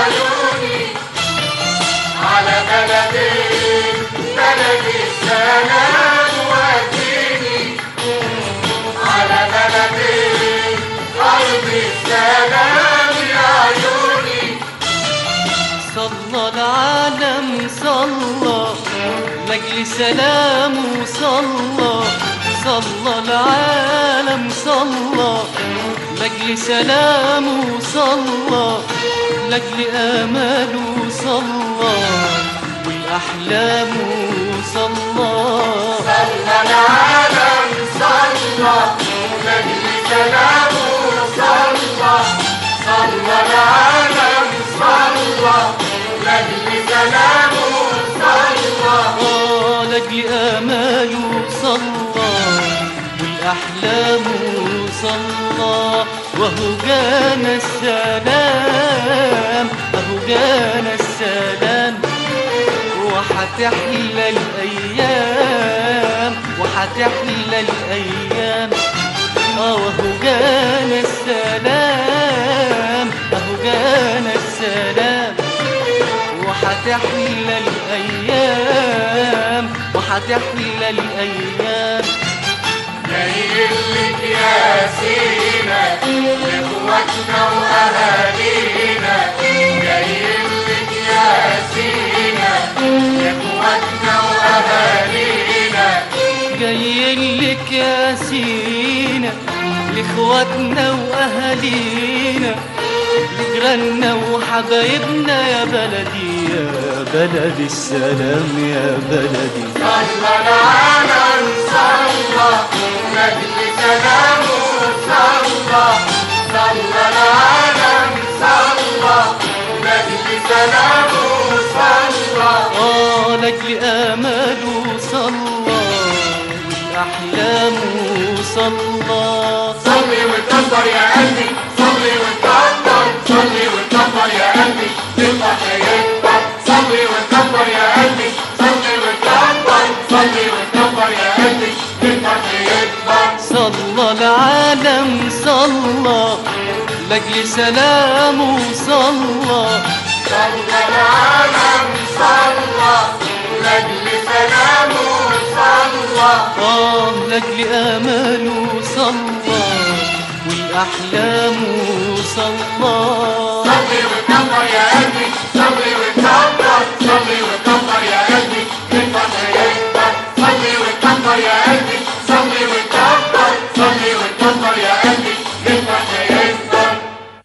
عيوني على بلدي بلدي السلام وديني على بلدي أرضي السلام يا عيوني صلى العالم صلى لاجل سلامه صلى صلى العالم صلى لاجل سلامه صلى لاجل اماله صلى والاحلام صلى صلى العالم صلى لأجل سلامه صلى صلى العالم صلى لأجل سلامه صلى آه لاجل اماله صلى والاحلام صلى وهو جانا السلام اهو جانا السلام وحتحلى الايام وحتحلى الايام اه وهو جانا السلام اهو جانا السلام وحتحلى الايام وحتحلى الايام جايلك يا سينا لاخواتنا واهالينا جايلك يا سينا لاخواتنا واهالينا جايلك يا سينا لاخواتنا واهالينا لجيراننا وحبايبنا يا بلدي يا بلدي السلام يا بلدي صلى العالم صلى لاجل سلامه صلى صلى العالم صلى لاجل سلامه صلى اه لاجل اماله صلى والاحلام صلى صلي وتكبر يا قلبي صلي وتكبر صلي وتكبر يا قلبي تفرح يكبر صلي وتكبر يا قلبي صلي وتكبر صلي وتكبر يا قلبي تفرح يكبر صلى العالم صلى لاجل سلامه صلى صلى العالم صلى لاجل سلامه صلى اه لاجل اماله صلى والاحلام صلى صلي وتكبر يا قلبي صلي